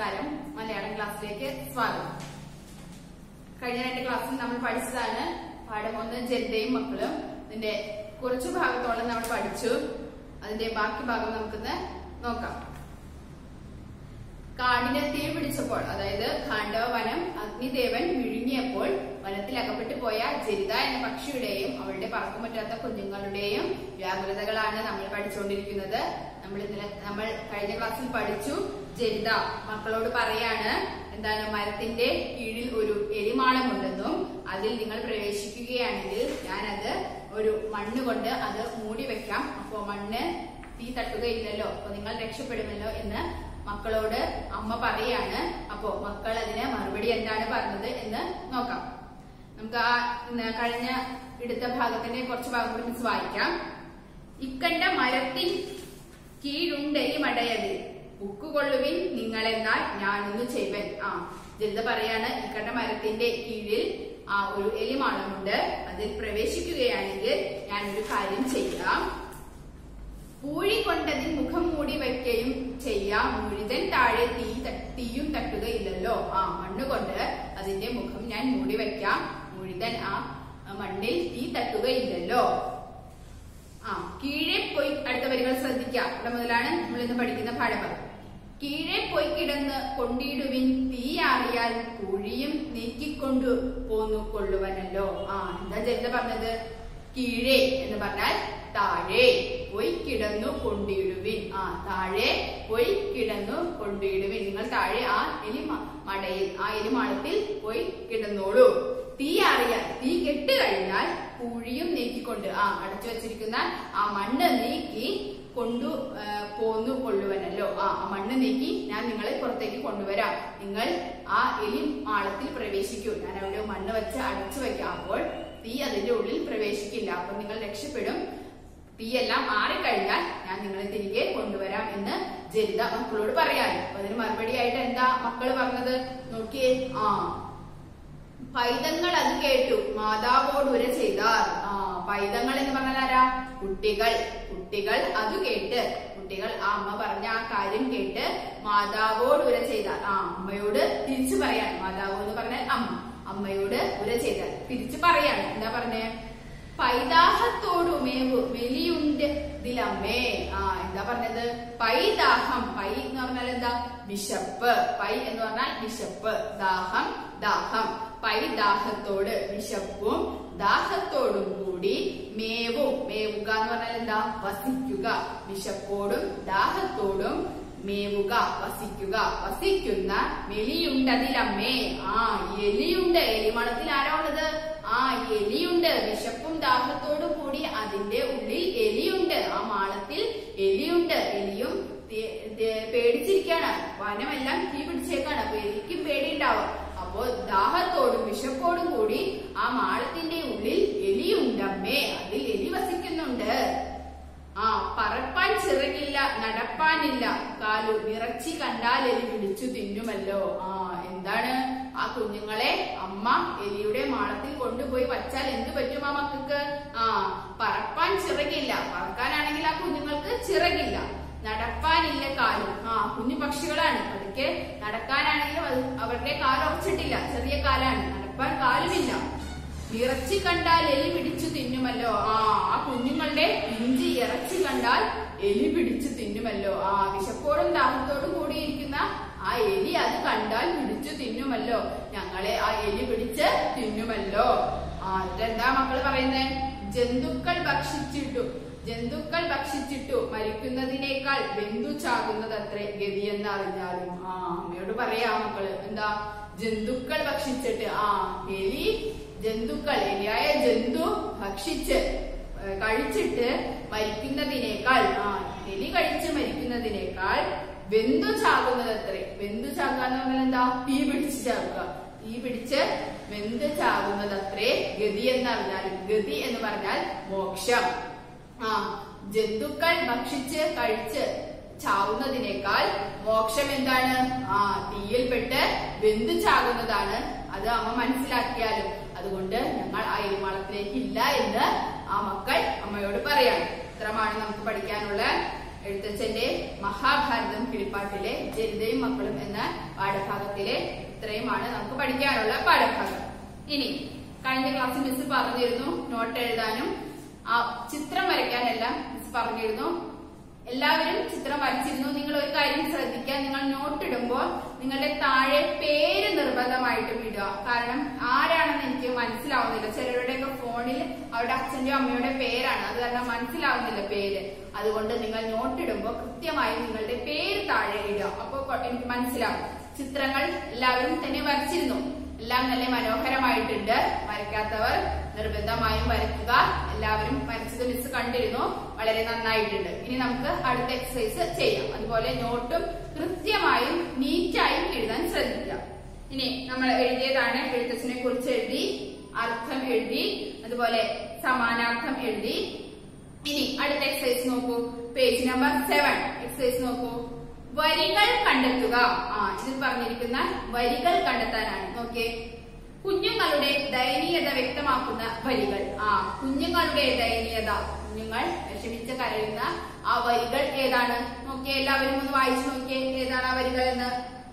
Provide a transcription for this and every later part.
നമസ്കാരം മലയാളം ക്ലാസ്സിലേക്ക് സ്വാഗതം കഴിഞ്ഞ രണ്ട് ക്ലാസ്സിൽ നമ്മൾ പഠിച്ചതാണ് പാഠം ഒന്ന് ജനതയും മക്കളും ഇതിന്റെ കുറച്ചു ഭാഗത്തോളം നമ്മൾ പഠിച്ചു അതിന്റെ ബാക്കി ഭാഗം നമുക്കിന്ന് നോക്കാം കാടിന് തീ പിടിച്ചപ്പോൾ അതായത് ഖാണ്ഡവ വനം അഗ്നിദേവൻ വിഴുങ്ങിയപ്പോൾ വനത്തിൽ അകപ്പെട്ടു പോയ ജരിത എന്ന പക്ഷിയുടെയും അവളുടെ പറക്കം പറ്റാത്ത കുഞ്ഞുങ്ങളുടെയും വ്യാകുലതകളാണ് നമ്മൾ പഠിച്ചുകൊണ്ടിരിക്കുന്നത് നമ്മൾ ഇന്നലെ നമ്മൾ കഴിഞ്ഞ ക്ലാസ്സിൽ പഠിച്ചു ജരിത മക്കളോട് പറയാണ് എന്താണ് മരത്തിന്റെ കീഴിൽ ഒരു എലിമാളമുണ്ടെന്നും അതിൽ നിങ്ങൾ പ്രവേശിക്കുകയാണെങ്കിൽ ഞാനത് ഒരു മണ്ണ് കൊണ്ട് അത് മൂടി വെക്കാം അപ്പോ മണ്ണ് തീ തട്ടുകയില്ലല്ലോ അപ്പൊ നിങ്ങൾ രക്ഷപ്പെടുമല്ലോ എന്ന് മക്കളോട് അമ്മ പറയാണ് അപ്പോ മക്കൾ അതിന് മറുപടി എന്താണ് പറഞ്ഞത് എന്ന് നോക്കാം നമുക്ക് ആ ഇന്ന് കഴിഞ്ഞ എടുത്ത ഭാഗത്തിന്റെ കുറച്ച് ഭാഗം കൂടി മിസ് വായിക്കാം ഇക്കണ്ട മരത്തിൻ കീഴുണ്ടെലി മടയതിൽ ഉക്കുകൊള്ളുവിൻ നിങ്ങളെന്നാൽ ഞാനൊന്ന് ചെയ്വൻ ആ ജലത പറയാണ് ഇക്കണ്ട മരത്തിന്റെ കീഴിൽ ആ ഒരു എലിമാളമുണ്ട് അതിൽ പ്രവേശിക്കുകയാണെങ്കിൽ ഞാനൊരു കാര്യം ചെയ്യാം പൂഴി കൊണ്ടതിൽ മുഖം മൂടി വയ്ക്കുകയും ചെയ്യാം മുഴുവൻ താഴെ തീ ത- തീയും തട്ടുകയില്ലല്ലോ ആ മണ്ണ് കൊണ്ട് അതിന്റെ മുഖം ഞാൻ മൂടി വയ്ക്കാം മുഴുവൻ ആ മണ്ണിൽ തീ തട്ടുകയില്ലല്ലോ ആ കീഴെ പോയി അടുത്ത വരികൾ ശ്രദ്ധിക്കാം ഇവിടെ മുതലാണ് നമ്മൾ ഇന്ന് പഠിക്കുന്ന പാഠഭാഗം കീഴെ പോയി കിടന്ന് കൊണ്ടിടുവിൻ തീയാറിയാൽ കുഴിയും നീക്കിക്കൊണ്ടു പോന്നു കൊള്ളുവനല്ലോ ആ എന്താ ജനിത പറഞ്ഞത് കീഴെ എന്ന് പറഞ്ഞാൽ താഴെ പോയി കിടന്നു കൊണ്ടിടുവിൻ ആ താഴെ പോയി കിടന്നു കൊണ്ടിടുവിൻ നിങ്ങൾ താഴെ ആ എലി മ- മടയിൽ ആ എലിമാളത്തിൽ പോയി കിടന്നോളൂ തീ അറിയാൻ തീ കെട്ട് കഴിഞ്ഞാൽ കുഴിയും നീക്കിക്കൊണ്ട് ആ അടച്ചു വെച്ചിരിക്കുന്ന ആ മണ്ണ് നീക്കി കൊണ്ടു ആ, പോന്നു കൊള്ളുവനല്ലോ ആ ആ മണ്ണ് നീക്കി ഞാൻ നിങ്ങളെ പുറത്തേക്ക് കൊണ്ടുവരാം നിങ്ങൾ ആ എലി മാളത്തിൽ പ്രവേശിക്കൂ ഞാൻ അവിടെ മണ്ണ് വെച്ച് അടച്ചു വെക്കാം അപ്പോൾ തീ അതിന്റെ ഉള്ളിൽ പ്രവേശിക്കില്ല അപ്പൊ നിങ്ങൾ രക്ഷപ്പെടും തീയെല്ലാം ആറിക്കഴിഞ്ഞാൽ ഞാൻ നിങ്ങളെ തിരികെ കൊണ്ടുവരാം എന്ന് ജരിത മക്കളോട് പറയാൻ അപ്പൊ അതിന് മറുപടിയായിട്ട് എന്താ മക്കള് പറഞ്ഞത് നോക്കിയേ ആ പൈതങ്ങൾ അത് കേട്ടു മാതാവോട് ഉര ചെയ്താർ ആ പൈതങ്ങൾ എന്ന് പറഞ്ഞാൽ ആരാ കുട്ടികൾ കുട്ടികൾ അത് കേട്ട് കുട്ടികൾ ആ അമ്മ പറഞ്ഞ ആ കാര്യം കേട്ട് മാതാവോട് ഉര ചെയ്താർ ആ അമ്മയോട് തിരിച്ചു പറയാൻ മാതാവ് എന്ന് പറഞ്ഞാൽ അമ്മ അമ്മയോട് ഉര ചെയ്താൽ തിരിച്ചു പറയാണ് എന്താ പറഞ്ഞേ പൈതാഹത്തോടു മേവു മെലിയുണ്ട് ഇതിലമ്മേ ആ എന്താ പറഞ്ഞത് പൈദാഹം പൈ എന്ന് പറഞ്ഞാൽ എന്താ വിശപ്പ് പൈ എന്ന് പറഞ്ഞാൽ വിശപ്പ് ദാഹം ദാഹം പൈദാഹത്തോട് വിശപ്പും ദാഹത്തോടും കൂടി മേവും മേവുക എന്ന് പറഞ്ഞാൽ എന്താ വസിക്കുക വിശപ്പോടും ദാഹത്തോടും മേവുക വസിക്കുക വസിക്കുന്ന മെലിയുണ്ടതിലമ്മേ ആ എലിയുണ്ട് എലിമണത്തിൽ ആരാ ഉള്ളത് ആ എലിയുണ്ട് വിശപ്പും ദാഹത്തോടും കൂടി അതിന്റെ ഉള്ളിൽ എലിയുണ്ട് ആ മാളത്തിൽ എലിയുണ്ട് എലിയും തി- തി- പേടിച്ചിരിക്കാണ് വനമെല്ലാം തീ പിടിച്ചേക്കാണ് അപ്പൊ എലിക്കും പേടിയുണ്ടാവും അപ്പോ ദാഹത്തോടും വിശപ്പോടും കൂടി ആ മാളത്തിന്റെ ഉള്ളിൽ എലിയുണ്ടമ്മേ അതിൽ എലി വസിക്കുന്നുണ്ട് ആ പറപ്പാൻ ചിറകില്ല നടപ്പാനില്ല കാലു വിറച്ചി കണ്ടാൽ എലി പിടിച്ചു തിന്നുമല്ലോ ആ എന്താണ് ആ കുഞ്ഞുങ്ങളെ അമ്മ എലിയുടെ മാളത്തിൽ കൊണ്ടുപോയി വച്ചാൽ എന്ത് പറ്റും ആ മക്കൾക്ക് ആ പറപ്പാൻ ചിറകില്ല പറക്കാനാണെങ്കിൽ ആ കുഞ്ഞുങ്ങൾക്ക് ചിറകില്ല നടപ്പാനില്ല കാലും ആ കുഞ്ഞു പക്ഷികളാണ് പതുക്കെ നടക്കാനാണെങ്കിലും അത് അവരുടെ കാല് ഉറച്ചിട്ടില്ല ചെറിയ കാലാണ് നടപ്പാൻ കാലുമില്ല ഇറച്ചി കണ്ടാൽ എലി പിടിച്ചു തിന്നുമല്ലോ ആ ആ കുഞ്ഞുങ്ങളുടെ ഇഞ്ചി ഇറച്ചി കണ്ടാൽ എലി പിടിച്ചു തിന്നുമല്ലോ ആ വിശപ്പോടും ദാഹത്തോടും കൂടിയിരിക്കുന്ന ആ എലി അത് കണ്ടാൽ പിടിച്ചു തിന്നുമല്ലോ ഞങ്ങളെ ആ എലി പിടിച്ച് തിന്നുമല്ലോ ആ ഇതെന്താ മക്കള് പറയുന്നേ ജന്തുക്കൾ ഭക്ഷിച്ചിട്ടു ജന്തുക്കൾ ഭക്ഷിച്ചിട്ടു മരിക്കുന്നതിനേക്കാൾ ബന്ധു ചാകുന്നത് അത്രേ ഗതിയെന്ന് അറിഞ്ഞാലും ആ അമ്മയോട് പറയാ മക്കള് എന്താ ജന്തുക്കൾ ഭക്ഷിച്ചിട്ട് ആ എലി ജന്തുക്കൾ എലിയായ ജന്തു ഭക്ഷിച്ച് ഏ, കഴിച്ചിട്ട് മരിക്കുന്നതിനേക്കാൾ ആ എലി കഴിച്ച് മരിക്കുന്നതിനേക്കാൾ വെന്തു ചാകുന്നത് അത്രേ വെന്തു ചാകുക എന്ന് പറഞ്ഞാൽ എന്താ തീ പിടിച്ച് ചാകുക തീ പിടിച്ച് വെന്ത് ചാകുന്നത് അത്രേ ഗതി എന്നറിഞ്ഞാൽ ഗതി എന്ന് പറഞ്ഞാൽ മോക്ഷം ആ ജന്തുക്കൾ ഭക്ഷിച്ച് കഴിച്ച് ചാവുന്നതിനേക്കാൾ മോക്ഷം എന്താണ് ആ തീയിൽപ്പെട്ട് വെന്തു ചാകുന്നതാണ് അത് അമ്മ മനസ്സിലാക്കിയാലും അതുകൊണ്ട് ഞങ്ങൾ ആ എരിമാളത്തിലേക്ക് ഇല്ല എന്ന് ആ മക്കൾ അമ്മയോട് പറയാണ് ഇത്രമാണ് നമുക്ക് പഠിക്കാനുള്ള എഴുത്തച്ഛന്റെ മഹാഭാരതം കിളിപ്പാട്ടിലെ ജനിതയും മക്കളും എന്ന പാഠഭാഗത്തിലെ ഇത്രയുമാണ് നമുക്ക് പഠിക്കാനുള്ള പാഠഭാഗം ഇനി കഴിഞ്ഞ ക്ലാസ്സിൽ മിസ് പറഞ്ഞിരുന്നു നോട്ട് എഴുതാനും ആ ചിത്രം വരയ്ക്കാനെല്ലാം മിസ് പറഞ്ഞിരുന്നു എല്ലാവരും ചിത്രം വരച്ചിരുന്നു നിങ്ങൾ ഒരു കാര്യം ശ്രദ്ധിക്കുക നിങ്ങൾ നോട്ട് ഇടുമ്പോൾ നിങ്ങളുടെ താഴെ പേര് നിർബന്ധമായിട്ടും ഇടുക കാരണം ആരാണെന്ന് എനിക്ക് മനസ്സിലാവുന്നില്ല ചിലരുടെയൊക്കെ ഫോണിൽ അവരുടെ അച്ഛന്റെയോ അമ്മയുടെ പേരാണ് അത് കാരണം മനസ്സിലാവുന്നില്ല പേര് അതുകൊണ്ട് നിങ്ങൾ നോട്ട് ഇടുമ്പോൾ കൃത്യമായി നിങ്ങളുടെ പേര് താഴെ ഇടുക അപ്പോൾ എനിക്ക് മനസ്സിലാവും ചിത്രങ്ങൾ എല്ലാവരും തന്നെ വരച്ചിരുന്നു എല്ലാം നല്ല മനോഹരമായിട്ടുണ്ട് വരയ്ക്കാത്തവർ നിർബന്ധമായും വരയ്ക്കുക എല്ലാവരും വരച്ചത് മിസ് കണ്ടിരുന്നു വളരെ നന്നായിട്ടുണ്ട് ഇനി നമുക്ക് അടുത്ത എക്സസൈസ് ചെയ്യാം അതുപോലെ നോട്ടും കൃത്യമായും നീറ്റായും എഴുതാൻ ശ്രദ്ധിക്കുക ഇനി നമ്മൾ എഴുതിയതാണ് എഴുത്തച്ഛനെ കുറിച്ച് എഴുതി അർത്ഥം എഴുതി അതുപോലെ സമാനാർത്ഥം എഴുതി ഇനി അടുത്ത എക്സസൈസ് നോക്കൂ പേജ് നമ്പർ സെവൻ എക്സസൈസ് നോക്കൂ വരികൾ കണ്ടെത്തുക ആ ഇതിൽ പറഞ്ഞിരിക്കുന്ന വരികൾ കണ്ടെത്താനാണ് നോക്കിയേ കുഞ്ഞുങ്ങളുടെ ദയനീയത വ്യക്തമാക്കുന്ന വരികൾ ആ കുഞ്ഞുങ്ങളുടെ ദയനീയത കുഞ്ഞുങ്ങൾ വിഷമിച്ച് കരയുന്ന ആ വരികൾ ഏതാണ് നോക്കിയേ എല്ലാവരും ഒന്ന് വായിച്ചു നോക്കിയേ ഏതാണ് ആ വരികൾ എന്ന്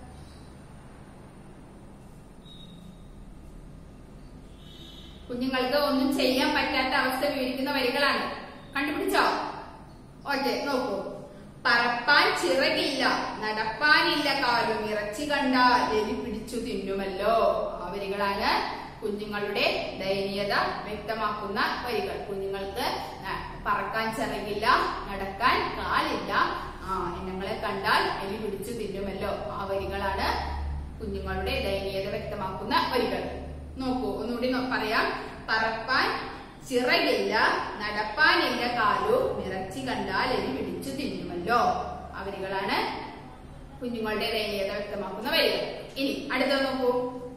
കുഞ്ഞുങ്ങൾക്ക് ഒന്നും ചെയ്യാൻ പറ്റാത്ത അവസ്ഥ വിവരിക്കുന്ന വരികളാണ് കണ്ടുപിടിച്ചോ ഓക്കെ നോക്കൂ പറപ്പാൻ ചിറകില്ല നടപ്പാനില്ല കാലും ഇറച്ചി കണ്ടാൽ എലി പിടിച്ചു തിന്നുമല്ലോ ആ വരികളാണ് കുഞ്ഞുങ്ങളുടെ ദയനീയത വ്യക്തമാക്കുന്ന വരികൾ കുഞ്ഞുങ്ങൾക്ക് ന- പറക്കാൻ ചിറകില്ല നടക്കാൻ കാലില്ല ആ ഞങ്ങളെ കണ്ടാൽ എലി പിടിച്ചു തിന്നുമല്ലോ ആ വരികളാണ് കുഞ്ഞുങ്ങളുടെ ദയനീയത വ്യക്തമാക്കുന്ന വരികൾ നോക്കൂ ഒന്നുകൂടി നോ- പറയാം പറപ്പാൻ ചിറകില്ല നടപ്പാനില്ല കാലു നിറച്ചി കണ്ടാൽ എലി പിടിച്ചു തിന്നുമല്ലോ ആ വരികളാണ് കുഞ്ഞുങ്ങളുടെ ദയനീയത വ്യക്തമാക്കുന്ന വരികൾ ഇനി അടുത്തത് നോക്കൂ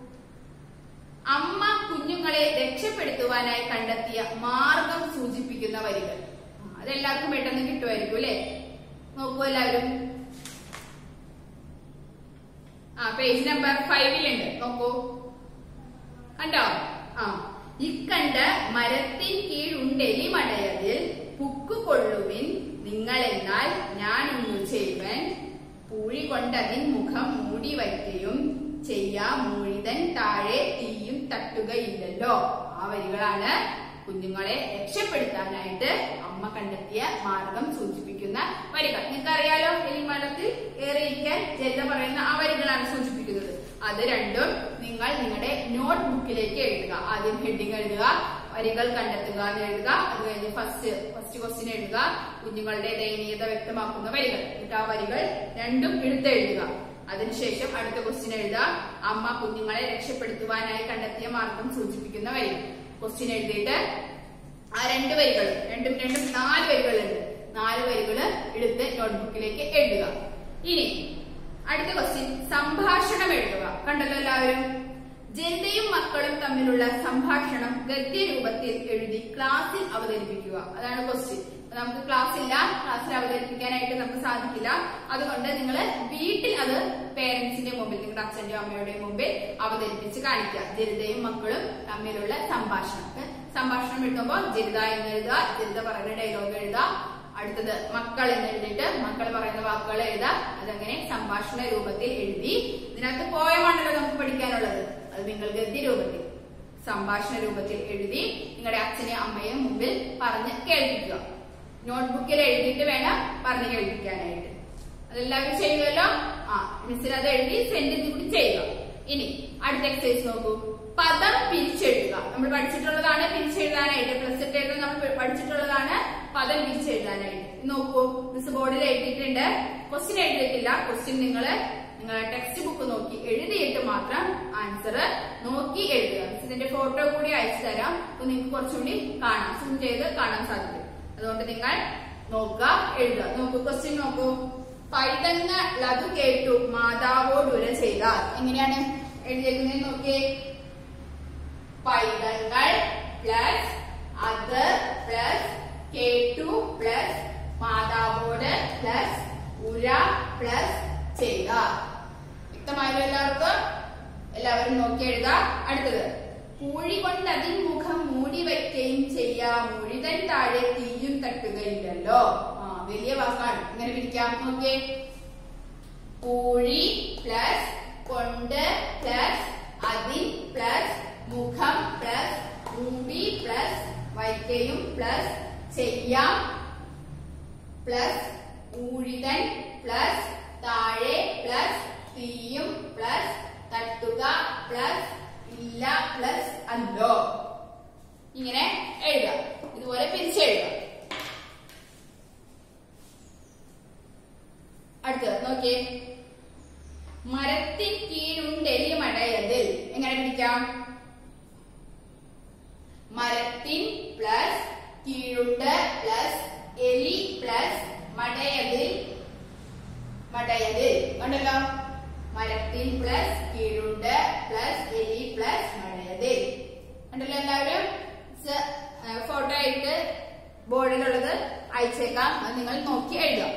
അമ്മ കുഞ്ഞുങ്ങളെ രക്ഷപ്പെടുത്തുവാനായി കണ്ടെത്തിയ മാർഗം സൂചിപ്പിക്കുന്ന വരികൾ ആ, അതെല്ലാവർക്കും പെട്ടെന്ന് കിട്ടുമായിരിക്കും അല്ലെ നോക്കൂ എല്ലാവരും ആ പേജ് നമ്പർ ഫൈവിലുണ്ട് നോക്കൂ കണ്ടോ ആ ഇക്കണ്ട മരത്തിൻ കീഴുണ്ടെലി മടയതിൽ പുക്കു കൊള്ളുവിൻ നിങ്ങളെന്നാൽ ഞാനൊന്നു ചെയ്യുവൻ പൂഴി കൊണ്ടതിൻ മുഖം മൂടി വയ്ക്കുകയും ചെയ്യാ മൂഴിതൻ താഴെ തീയും തട്ടുകയില്ലല്ലോ ആ വരികളാണ് കുഞ്ഞുങ്ങളെ രക്ഷപ്പെടുത്താനായിട്ട് അമ്മ കണ്ടെത്തിയ മാർഗം സൂചിപ്പിക്കുന്ന വരികൾ നിങ്ങൾക്കറിയാലോ എലിമലത്തിൽ ഏറിയിരിക്കാൻ ജലത പറയുന്ന ആ വരികളാണ് സൂചിപ്പിക്കുന്നത് അത് രണ്ടും നിങ്ങൾ നിങ്ങളുടെ നോട്ട് ബുക്കിലേക്ക് എഴുതുക ആദ്യം ഹെഡിങ് എഴുതുക വരികൾ കണ്ടെത്തുക എന്ന് എഴുതുക അത് കഴിഞ്ഞ് ഫസ്റ്റ് ഫസ്റ്റ് ക്വസ്റ്റ്യൻ എഴുതുക കുഞ്ഞുങ്ങളുടെ ദയനീയത വ്യക്തമാക്കുന്ന വരികൾ എന്നിട്ട് ആ വരികൾ രണ്ടും എടുത്തെഴുതുക അതിനുശേഷം അടുത്ത ക്വസ്റ്റ്യൻ എഴുതുക അമ്മ കുഞ്ഞുങ്ങളെ രക്ഷപ്പെടുത്തുവാനായി കണ്ടെത്തിയ മാർഗം സൂചിപ്പിക്കുന്ന വരികൾ ക്വസ്റ്റ്യൻ എഴുതിയിട്ട് ആ രണ്ട് വരികൾ രണ്ടും രണ്ടും നാല് വരികളുണ്ട് നാല് വരികള് എടുത്ത് നോട്ട്ബുക്കിലേക്ക് എഴുതുക ഇനി അടുത്ത ക്വസ്റ്റ്യൻ സംഭാഷണം എഴുതുക കണ്ടല്ലോ എല്ലാവരും ജനതയും മക്കളും തമ്മിലുള്ള സംഭാഷണം ഗദ്യരൂപത്തിൽ എഴുതി ക്ലാസ്സിൽ അവതരിപ്പിക്കുക അതാണ് ക്വസ്റ്റ്യൻ നമുക്ക് ക്ലാസ് ഇല്ല ക്ലാസ്സിൽ അവതരിപ്പിക്കാനായിട്ട് നമുക്ക് സാധിക്കില്ല അതുകൊണ്ട് നിങ്ങൾ വീട്ടിൽ അത് പേരൻസിന്റെ മുമ്പിൽ നിങ്ങളുടെ അച്ഛന്റെയോ അമ്മയുടെയോ മുമ്പിൽ അവതരിപ്പിച്ച് കാണിക്കുക ജനിതയും മക്കളും തമ്മിലുള്ള സംഭാഷണം ഏ, സംഭാഷണം എഴുതുമ്പോൾ ജനിത എന്ന് എഴുതുക ജനിത പറയുന്ന ഡയലോഗ് എഴുതുക അടുത്തത് മക്കൾ എന്ന് എഴുതിയിട്ട് മക്കൾ പറയുന്ന വാക്കുകൾ എഴുതുക അതങ്ങനെ സംഭാഷണ രൂപത്തിൽ എഴുതി ഇതിനകത്ത് പോയമാണല്ലോ നമുക്ക് പഠിക്കാനുള്ളത് അത് നിങ്ങൾ ഗദ്യ രൂപത്തിൽ സംഭാഷണ രൂപത്തിൽ എഴുതി നിങ്ങളുടെ അച്ഛനെയും അമ്മയും മുമ്പിൽ പറഞ്ഞ് കേൾപ്പിക്കുക നോട്ട്ബുക്കിൽ എഴുതിയിട്ട് വേണം പറഞ്ഞ് കേൾപ്പിക്കാനായിട്ട് അതെല്ലാവരും ചെയ്യുമല്ലോ ആ മിസ്സിൽ അത് എഴുതി സെൻഡ് കൂടി ചെയ്യുക ഇനി അടുത്ത എക്സസൈസ് നോക്കൂ പദം പിരിച്ചെഴുതുക നമ്മൾ പഠിച്ചിട്ടുള്ളതാണ് പിരിച്ചെഴുതാനായിട്ട് പ്ലസ് എട്ട് നമ്മൾ പഠിച്ചിട്ടുള്ളതാണ് പദം പിരിച്ചെഴുതാനായിട്ട് നോക്കൂ മിസ് ബോർഡിൽ എഴുതിയിട്ടുണ്ട് ക്വസ്റ്റ്യൻ എഴുതിയിട്ടില്ല ക്വസ്റ്റ്യൻ നിങ്ങള് നിങ്ങളുടെ ടെക്സ്റ്റ് ബുക്ക് നോക്കി എഴുതിയിട്ട് മാത്രം ആൻസർ നോക്കി എഴുതുക മിസ് ഇതിന്റെ ഫോട്ടോ കൂടി അയച്ചു തരാം അപ്പൊ നിങ്ങൾക്ക് കുറച്ചുകൂടി കാണാം സൂം ചെയ്ത് കാണാൻ സാധിക്കും അതുകൊണ്ട് നിങ്ങൾ നോക്കുക എഴുതുക നോക്കൂ ക്വസ്റ്റ്യൻ നോക്കൂ പൈതങ്ങ ലതു കേട്ടു മാതാവോടുര ചെയ്താൽ എങ്ങനെയാണ് എഴുതിയേക്കുന്നത് നോക്കിയേ പൈതങ്ങൾ പ്ലസ് അത് പ്ലസ് കേട്ടു പ്ലസ് മാതാവോട് പ്ലസ് ഉര പ്ലസ് ചെയ്ത വ്യക്തമായല്ലോ എല്ലാവർക്കും എല്ലാവരും നോക്കി എഴുതാ അടുത്തത് പൂഴി കൊണ്ട് അതിൻ മുഖം മൂടി വയ്ക്കുകയും ചെയ്യാം മുഴിതൻ താഴെ തീയും തട്ടുകയില്ലല്ലോ ആ വലിയ വാക്കാണ് ഇങ്ങനെ പിടിക്കാം നോക്കിയേ പൂഴി പ്ലസ് കൊണ്ട് പ്ലസ് അതിൻ പ്ലസ് മുഖം പ്ലസ് മൂടി പ്ലസ് വൈക്കയും പ്ലസ് ചെയ്യാം പ്ലസ് ഊഴിതൻ പ്ലസ് താഴെ പ്ലസ് തീയും പ്ലസ് തട്ടുക പ്ലസ് ഇല്ല പ്ലസ് അല്ലോ ഇങ്ങനെ എഴുതാം ഇതുപോലെ പിരിച്ചെഴുതാം അടുത്തത് നോക്കിയേ മരത്തിൻ കീഴുണ്ടെലി മടയതിൽ എങ്ങനെ പിടിക്കാം മരത്തിൻ പ്ലസ് കീഴുണ്ട് പ്ലസ് എലി പ്ലസ് മടയതിൽ മടയതിൽ കണ്ടല്ലോ മരത്തിൻ പ്ലസ് കീഴുണ്ട് പ്ലസ് എലി പ്ലസ് മടയതിൽ കണ്ടല്ലോ എല്ലാവരും ഫോട്ടോ ആയിട്ട് ബോർഡിലുള്ളത് അയച്ചേക്കാം അത് നിങ്ങൾ നോക്കി എഴുതാം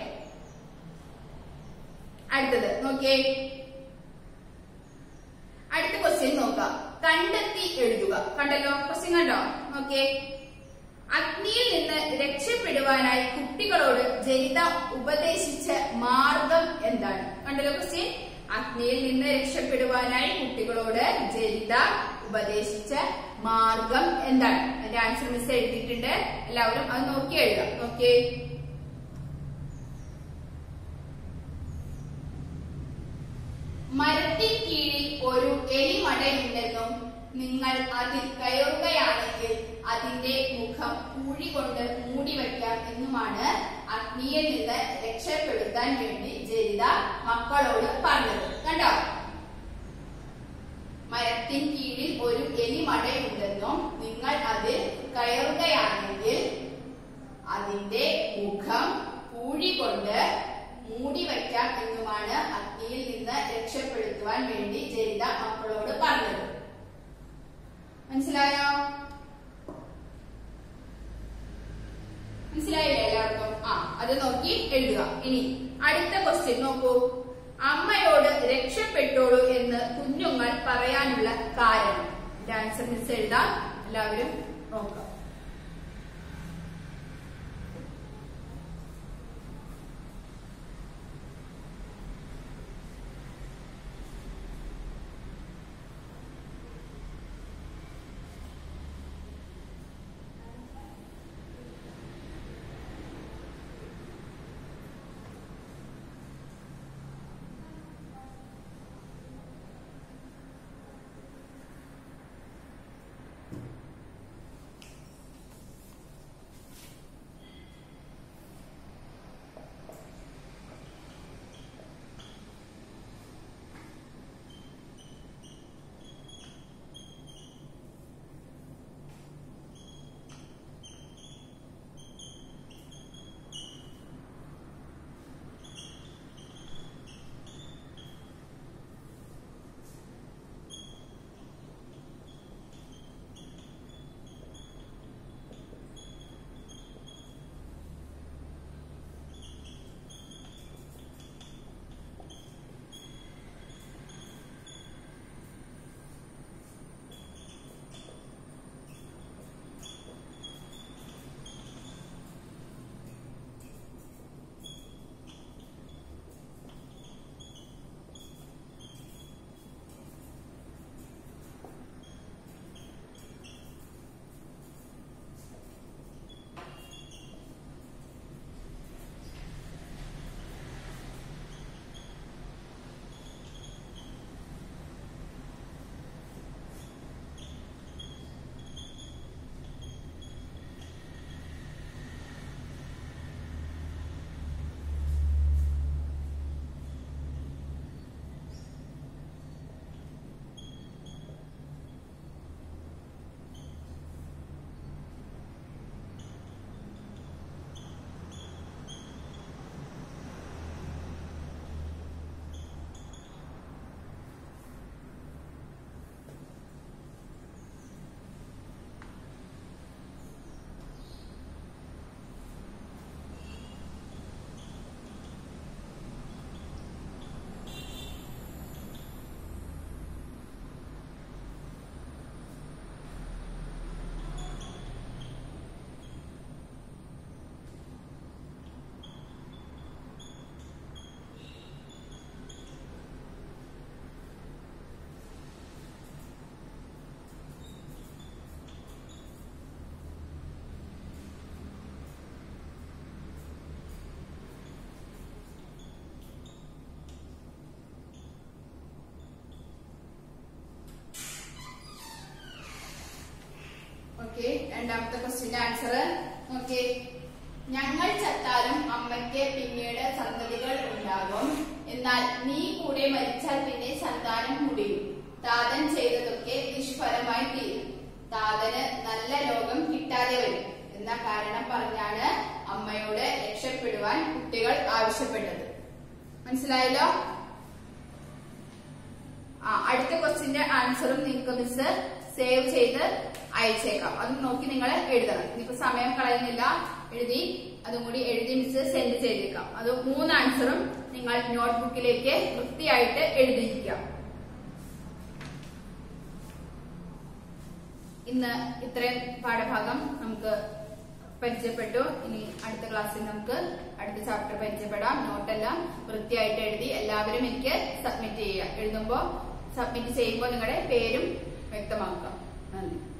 അടുത്തത് നോക്കിയേ അടുത്ത ക്വസ്റ്റ്യൻ നോക്കാം കണ്ടെത്തി എഴുതുക കണ്ടല്ലോ ക്വസ്റ്റ്യൻ കണ്ടോ നോക്കിയേ അഗ്നിയിൽ നിന്ന് രക്ഷപ്പെടുവാനായി കുട്ടികളോട് ജനിത ഉപദേശിച്ച മാർഗം എന്താണ് കണ്ടല്ലോ ക്വസ്റ്റ്യൻ അഗ്നിയിൽ നിന്ന് രക്ഷപ്പെടുവാനായി കുട്ടികളോട് ജനിത ഉപദേശിച്ച മാർഗം എന്താണ് അതിന്റെ ആൻസർ മിസ് എഴുതിയിട്ടുണ്ട് എല്ലാവരും അത് നോക്കി എഴുതാം നോക്കിയേ മരത്തിൻ കീഴിൽ ഒരു എലിമടയുണ്ടെന്നും നിങ്ങൾ അതിൽ കയറുകയാണെങ്കിൽ അതിന്റെ മുഖം പൂഴി കൊണ്ട് മൂടി വയ്ക്കാം എന്നുമാണ് അഗ്നിയിൽ നിന്ന് രക്ഷപ്പെടുത്താൻ വേണ്ടി ജരിത മക്കളോട് പറഞ്ഞത് കണ്ടോ മരത്തിൻ കീഴിൽ ഒരു എലിമടയുണ്ടെന്നും നിങ്ങൾ അതിൽ കയറുകയാണെങ്കിൽ അതിന്റെ മുഖം പൂഴി കൊണ്ട് മൂടി വയ്ക്കാം എന്നുമാണ് അഗ്നിയിൽ നിന്ന് രക്ഷപ്പെടുത്തുവാൻ വേണ്ടി ജരിത മക്കളോട് പറഞ്ഞത് മനസ്സിലായോ മനസ്സിലായില്ലേ എല്ലാവർക്കും ആ അത് നോക്കി എഴുതുക ഇനി അടുത്ത ക്വസ്റ്റ്യൻ നോക്കൂ അമ്മയോട് രക്ഷപ്പെട്ടോളൂ എന്ന് കുഞ്ഞുങ്ങൾ പറയാനുള്ള കാരണം ആൻസർ മിസ് എഴുതാം എല്ലാവരും നോക്കാം രണ്ടാമത്തെ ക്വസ്റ്റിന്റെ ആൻസർ നോക്കി ഞങ്ങൾ ചത്താലും അമ്മയ്ക്ക് പിന്നീട് സന്തതികൾ ഉണ്ടാകും എന്നാൽ നീ കൂടെ മരിച്ചാൽ പിന്നെ സന്താനം മുടിയും താതൻ ചെയ്തതൊക്കെ നിഷ്ഫലമായി തീരും താതന് നല്ല ലോകം കിട്ടാതെ വരും എന്ന കാരണം പറഞ്ഞാണ് അമ്മയോട് രക്ഷപ്പെടുവാൻ കുട്ടികൾ ആവശ്യപ്പെട്ടത് മനസ്സിലായല്ലോ ആ അടുത്ത ക്വസ്റ്റിന്റെ ആൻസറും നിങ്ങൾക്ക് മിസ് സേവ് ചെയ്ത് അയച്ചേക്കാം അതും നോക്കി നിങ്ങൾ എഴുതണം ഇനിയിപ്പോ സമയം കളയുന്നില്ല എഴുതി അതും കൂടി എഴുതി മിസ് സെൻഡ് ചെയ്തേക്കാം അത് മൂന്ന് ആൻസറും നിങ്ങൾ നോട്ട്ബുക്കിലേക്ക് വൃത്തിയായിട്ട് എഴുതിയിരിക്കാം ഇന്ന് ഇത്രയും പാഠഭാഗം നമുക്ക് പരിചയപ്പെട്ടു ഇനി അടുത്ത ക്ലാസ്സിൽ നമുക്ക് അടുത്ത ചാപ്റ്റർ പരിചയപ്പെടാം നോട്ടെല്ലാം വൃത്തിയായിട്ട് എഴുതി എല്ലാവരും എനിക്ക് സബ്മിറ്റ് ചെയ്യുക എഴുതുമ്പോൾ സബ്മിറ്റ് ചെയ്യുമ്പോൾ നിങ്ങളുടെ പേരും വ്യക്തമാക്കുക നന്ദി